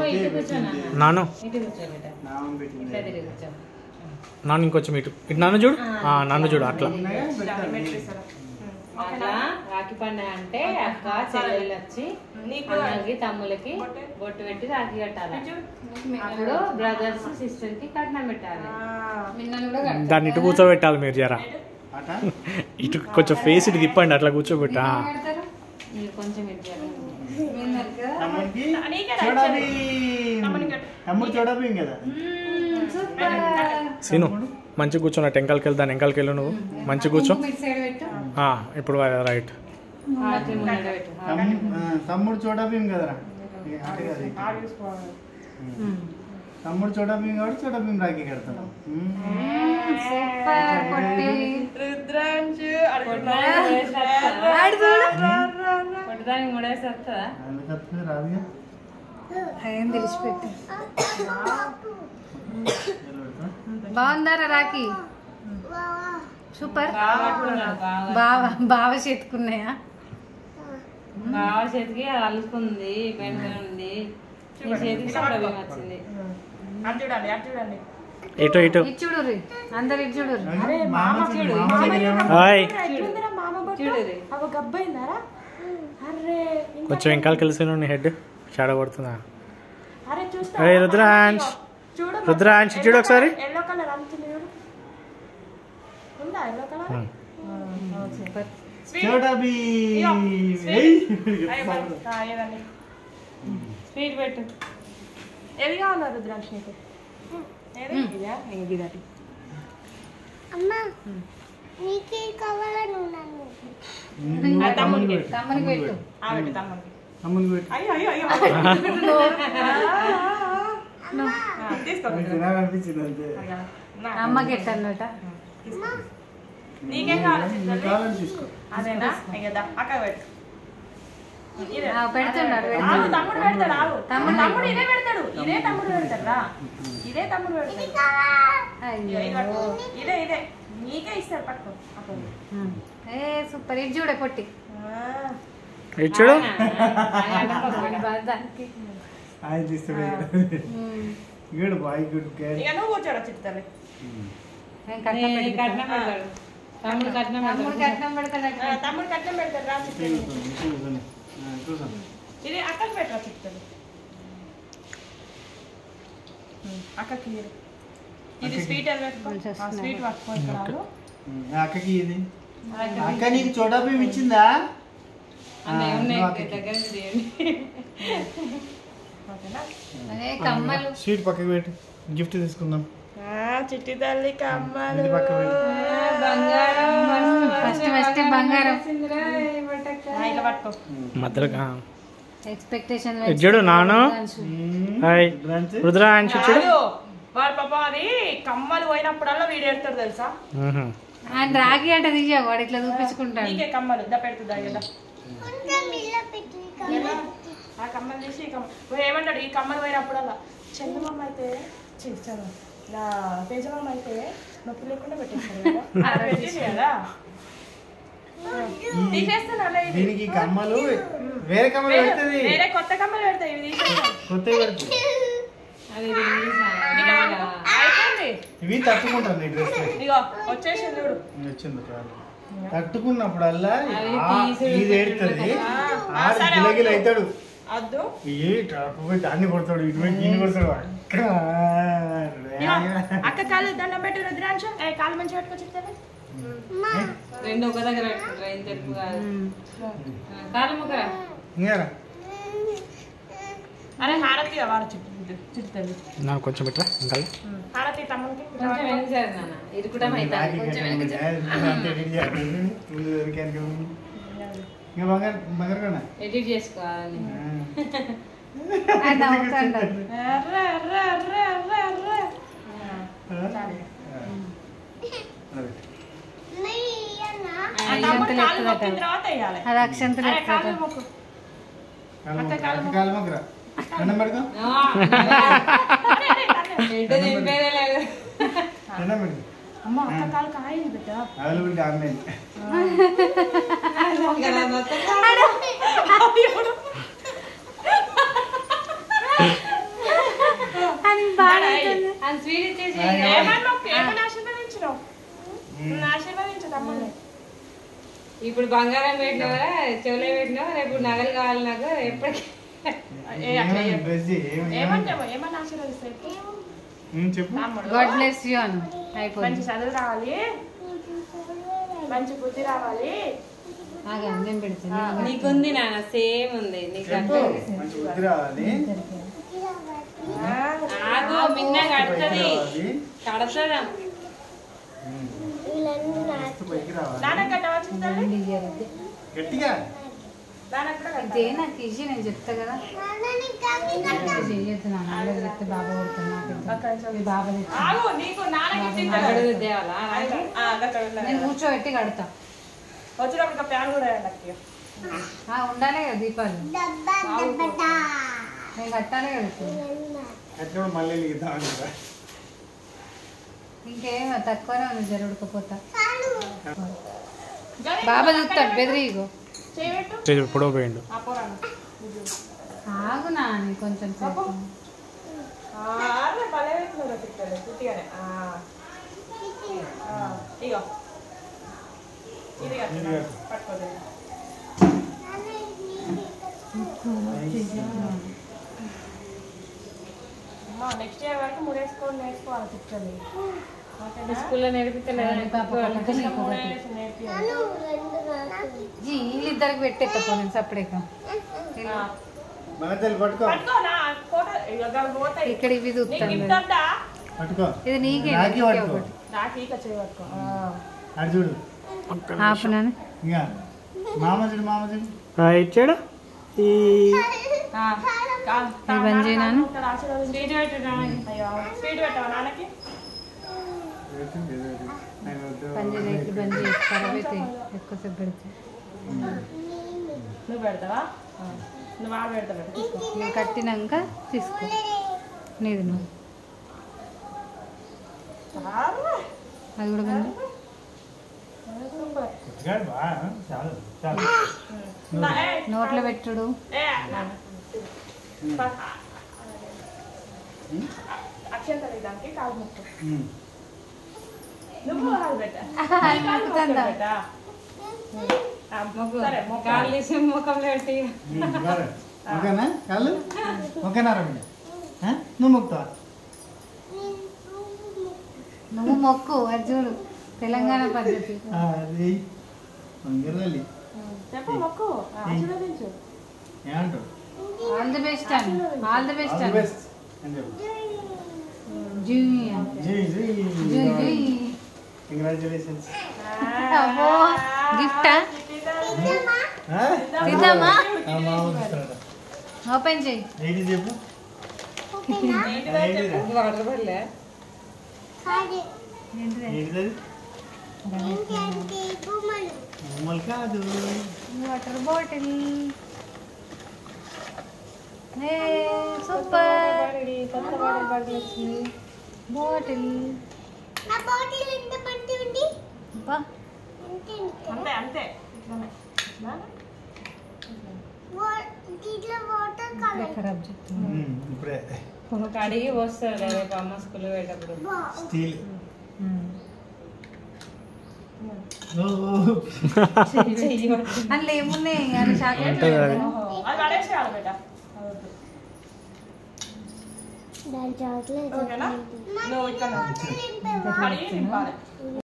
ఇటు కూర్చో నాన్న నాను ఇటు కూర్చో బిడ్డ నామం పెట్టింది ఇట్లా తిరిగి కూర్చో నాన్న ఇంకొంచెం ఇటు ఇటు నాన్న చూడు ఆ, నన్ను చూడు అట్లా ఉన్నాయా? పెట్టాలి. అట్లా రాఖీ పండుగ అంటే అక్క చెల్లెళ్ళు వచ్చి అన్నకి తమ్ములకి బొట్టు పెట్టి రాఖీ కట్టాలి అప్పుడు బ్రదర్స్ సిస్టర్ కి కట్నం పెట్టాలి దాన్ని ఇటు కూర్చోబెట్టాలి మీరు జరా అట ఇటు కొంచెం ఫేస్ ఇటు తిప్పండి అట్లా కూర్చోబెట్టా ఇది కొంచెం ఇటు జరగండి. తమ్ముడికి చూడాలి తమ్ముడు చూడబోయింది కదా సీను మంచి కూర్చోన్న టెంకల్కి వెళ్తా వెంకలకి వెళ్ళు నువ్వు మంచి కూర్చో ఆ, ఇప్పుడు రైట్ రాఖీ ముందర పెట్టు తమ్ము- ఆ, తమ్ముడు చూడబోయింది కదరా ఇక అటు కాదు ఇటు. తమ్ముడు చూడబోయింది కాబట్టి చూడబోయింది రాఖీ కడతాను కొట్టడానికి కూడా వేసి వస్తుందా అందుకత్తుంది రాదుగా ఏం తెలిసిపెట్టి బాగుందారా రాఖీ సూపర్ బావ బావ చేతుకున్నాయా బావ చేతికి అది అల్లుకుంది పెన్ ఉంది నీ చేతికి సోడా వచ్చింది ఇటు ఇటు ఇటు చూడు రీ అందరు ఇటు చూడు మామ చూడు మామ చూడు. హాయ్ చూడు రే. కొంచెం వెంకాలకి వెళ్ళి సీను నీ హెడ్ షాడో పడుతుందా అరే రుద్రాంశ్ రుద్రాంశ్ చూడు ఒకసారి ఎల్లో కలర్ అంతుంది చూడు ఉందా ఎల్లో కలర్ చూడబీ ఏదండి స్వీట్ పెట్టు ఏది కావాలా రుద్రాక్ష నీకు ఏది ఇదా ఇంక ఇదటి అమ్మా నీకే కావాలను నన్ను తమ్ముడికి పెట్టు తమ్మునికి పెట్టు ఆ పెట్టు తమ్ముడికి తమ్ముడికి పెట్టు అయ్యో అయ్యో అయ్యో ఆ, తీసుకో నీకు తినాలనిపించింది అంతే నా. అమ్మకి ఎట్టన్నట నీకేం కావాలి నీకు చిత్తల్లి? కావాలని చూసుకో అదేనా ఇక దా, అక్క పెట్టు ఇదే. ఆ, పెడుతున్నాడు, ఆగు, పెడుతున్నాడు. తమ్ముడు పెడతాడు ఆగు తమ్ముడు తమ్ముడు ఇదే పెడతాడు ఇదే తమ్ముడు పెడతాడు రా ఇదే తమ్ముడు పెడతాడు ఇగో, అయ్యో ఇది పట్టుకో. ఇదే ఇదే నీకే ఇస్తాడు పట్టుకో అప్పుడు. ఏ సూపర్ ఇది చూడే పొట్టి ఆ, ఇటు చూడు దానికి ఆయన తీస్తాడు గుడ్ బాయ్ గుడ్ క్యారీ ఇక నువ్వు కూర్చోడు చిత్తల్లి నేను కట్నం నీ పెట్టి కట్నం పెడతాడు తమ్ముడు కట్నం తమ్ముడు పెడతాడు కట్నం పెడతాడట ఆ, తమ్ముడు కట్నం పెడతాడు రా చిత్తల్లి కూర్చొని కూర్చొని ఇది అక్కకి పెట్టరా చిత్తల్లి అక్కకి ఇది. ఇది స్వీట్ అని పెట్టుకో ఆ స్వీట్ పట్టుకో ఇక్కడ ఆగు. అక్కకి ఇది అక్క నీకు చూడబీ ఇచ్చిందా అన్నయ్య ఆ, ఉన్నాయి నువ్వు అక్కకి. దగ్గర నుంచి తీయండి ఓకేనా అదే కమ్మలు స్వీట్ పక్కకి పెట్టు గిఫ్ట్ తీసుకుందాం ఆ, చిట్టి తల్లి కమ్మలు ఇది పక్కకి పెట్టు ఫస్ట్ ఫస్ట్ బంగారం ఆ, ఇట్లా పట్టుకో మధ్యలో ఆ. ఎక్స్పెక్టేషన్ ఇటు చూడు నాను హాయ్ రుద్రాంశ్ రుద్రాంశ్ చూడు కాదు వాడు పాప అది కమ్మలు పోయినప్పుడల్లా వీడియో ఎడతాడు తెలుసా మ్హూ. ఆయన రాగి అంటే తీయ వాడు ఇట్లా చూపించుకుంటాడు నీకే కమ్మలు దా పెడుతుందా కదా కొంచెం ఇల్ల పెట్టు ఈ కమ్మలు. ఆ కమ్మలు తీసి ఈ కమ్మలు వాడు ఏమంటాడు ఈ కమ్మలు పోయినప్పుడల్లా చందమామ అయితే చేస్తాను నా పేజమామ అయితే నొప్పి లేకుండా పెట్టేస్తాడు కదా అలా పెట్టేసి కదా తీసేస్తాను అలా ఇది దీనికి ఈ కమ్మలు వేరే కమ్మలు పెడుతుంది వేరే కొత్త కమ్మలు పెడతాయి ఇవి తీసేస్తాను కొత్తవి పెడుతుంది అది రిలీజ్ అయిపోయింది ఇవి తట్టుకుంటాను ఈ డ్రెస్ ఇగో వచ్చేసింది చూడు వచ్చింది చాలు తట్టుకున్నప్పుడల్లా అవి ఆ, తీసి ఇది ఏడుతుంది ఆ, ఆడు సరే, గిలగిల అవుతాడు అద్దు ఏ ట్రాప్ పోయి దాన్ని కొడతాడు ఇటు పోయి దీన్ని కొడతాడు అక్క ఇగో, అక్క కాలు దండం పెట్టి రుద్రాంశ ఏ కాలు మంచి పెట్టుకో చెప్తాను రెండు ఒక దగ్గర పెట్టుకుంటారు ఏం తెలుపు కాదు కాలు ముక్కరా ఇంకేరా అరే హారతి వారు చిట్టు చిట్టుతుంది నాకు కొంచెం ఇట్లా ఇంకా హారతి తమ్ముడికి కొంచెం వెనకసారి నాన్న ఇరుకుటం అవుతుంది కొంచెం వెనక ఇంకా బంగారు బంగారు కన్నా ఎడిట్ చేసుకోవాలి ఆయన నవ్వుతాడు అర్రే అర్రే అర్రే అర్రే అర్రే నీ ఇయ్యనా? ఆ తమ్ముడు కాలు మొక్కిన తర్వాత వేయాలి అది అక్షంతలు అరే కాలు మొక్కు కాలు మగ్గరా దండం పెడతాం అరే అరే అరే. ఎటు దింపేదే లేదు దండం పెడతాం అమ్మ అక్క కాలు కాయింది బిడ్డ అవైలబిలిటీ ఆన్లైన్ కదా మొత్తం బాగా అని స్వీట్ ఇచ్చేసి ఏమని మొక్కు? ఏమని ఆశీర్వదించినావు నన్ను ఆశీర్వదించు తమ్ముడిని ఇప్పుడు బంగారం పెట్టినవరా చెవులో పెట్టినావు రేపు నగలు కావాలి నాకు ఎప్పటికీ ఏ అట్లా చెప్పు. డ్రెస్ చేయి ఏం- ఏమంటావు ఏమని ఆశీర్వదిస్తావు ఉమ్, చెప్పు తమ్ముడు గాడ్ బ్లెస్ యూ అను మంచి అయిపోయింది చదువు రావాలి మంచి బుద్ధి రావాలి ఆగా నేను పెడతాను నీకుంది నాన్న సేమ్ ఉంది నీకు చెప్పు మంచి బుద్ధి రావాలి ఆగు మిన్న కడుతుంది రావాలి కడతదా ఉమ్, వీళ్ళన్నీ నా మస్తు పైకి రావాలి నాన్న కట్టవచ్చు తల్లి గట్టిగా నాన్న కూడా కట్టాలి. ఇదే నాకు ఇచ్చి నేను చెప్తా కదా నాన్నని కమ్మి కట్ట చెయ్యొద్దు నాన్న అందరు చెప్తే బాబా కొడుతున్నా ఒక్క నిమిషం. ఇది బాబా తెచ్చి ఆగు నీకు నాన్నకి తింటా అడుగు దేవాలా ఆ, అక్కడ ఉన్నా. నేను కూర్చోబెట్టి కడతా వచ్చినప్పుడు ఒక ప్యాన్ కూడా వేయండి అక్కయ్య. ఆ, ఉండాలి కదా దీపాలు డబ్బా డబ్బా నేను కట్టాలి కదా ఇప్పుడు. అట్లా మళ్ళీ వెలిగిద్దాం అనుకుంటా ఇంకేం తక్కువనే ఉంది జరుగుకపోతా చాలు గది, బాబా చూస్తాడు బెదిరి ఇగో చేయి పెట్టు పొడవు పోయిండు ఆ పోరాను ఆగు నాని కొంచెం సేపు అరే భలే పెట్టినారు తిట్టాడు పుట్టిగానే ఆ. ఆ, ఇగో ఇది కట్టు పట్టుకోలేదు అమ్మా నెక్స్ట్ ఇయర్ వరకు ముడేసుకొని నేర్చుకోవాలి పిక్చర్ని ఓకేనా స్కూల్లో నేర్పించలేదు పాప ఒకటి నీకు ఒకటి. ముడేసి నేర్పియాలి. చాలు రెండు నాకు జీ, వీళ్ళిద్దరికి పెట్టేస్తా నేను సపరేక ఆ. మన తల్లి పట్టుకో పట్టుకో నా ఫోటో ఇక అవి పోతాయి ఇక్కడ ఇవి నీకు చూస్తాను గిఫ్ట్ అంతా పట్టుకో ఇది నీకే రాఖీ నీకే పట్టుకో ఒకటి నాకు ఈక చేయి పట్టుకో ఆ. అటు చూడు ఆపునాను ఇక మామ చూడు మామ చూడు ఇచ్చాడు ఈ ఆ. కా- ఇది బంద్ చేయనాను? ఇక్కడ ఆశీర్వదించు. స్వీట్ పెట్టు నాన్నకి. అయ్యో, స్వీట్ పెట్టవా నాన్నకి ఏడుతుంది, ఏడుతుంది. ఆయన వద్దు. బంద్ చేసి బంద్ చేసి ఖరాబ్ అయితే ఎక్కువసేపు పెడితే నువ్వు పెడతావా ఆ. నువ్వు వాళ్ళు పెడతావు తీసుకో ఇవి కట్టినాక తీసుకో నీది నువ్వు అది కూడా బంద్ సూపర్ కొద్దిగా బా, చాలు చాలు నా- ఏ, నోట్లో పెట్టుడు ఏ, నాన్న. ప- అక్షంతలు ఇదానికి కాలు ముక్కు ఉమ్. నువ్వు కాలు పెట్టా అనుకుతుందా? పెట్టా సరే మొక్క కాళ్ళు తీసి ముఖంలో పెట్టి ఉమ్, బాగా. ఓకేనా కాళ్ళు ఓకేనా రమ్య ఆ? నువ్వు మొక్కుతావా నువ్వు మొక్కు అది చూడు తెలంగాణ పద్ధతి ఆ, అది వంగరల్లి చెప్పు మొక్కు ఆశీర్వదించు ఏమంటావు ఆల్ ది బెస్ట్ అని all the best all the అని బెస్ట్ అని చెప్పు జూయి అని. జై జై జూయి జూయి కంగ్రాచులేషన్స్ అబ్బో గిఫ్టా తిందామా ఓపెన్ చేయి ఏంటి చెప్పు ఓకేనా ఏంటిది వాటర్ పడలే కాదు ఏంటిది? ఏంటిది ఇంకేంటి బొమ్మలు బొమ్మలు కాదు వాటర్ బాటిల్ ఏ సూపర్ కొత్త వాటర్ బాటిల్ వచ్చింది బాటిల్ నా బాటిల్ ఎంత పంటి ఉంది అబ్బా అంతే అంతే అంతే ఇట్లానే. ఇట్లా? వా- దీంట్లో వాటర్ కలర్ ఖరాబ్ చెప్తున్నా ఉమ్, ఇప్పుడే కడిగి పోస్తారు రేపు అమ్మ స్కూల్ పోయేటప్పుడు స్టీల్ ఉమ్. ఓ చెయ్యి పట్టు. అందులో ఏమున్నాయి అని చాక్లెట్ ఉంటుంది అది. ఓహో, అది పడేసేయాలి బేట అదొద్దు. దాని చాక్లెట్ ఓకేనా నువ్వు ఇక్కడ కడిగి నింపాలి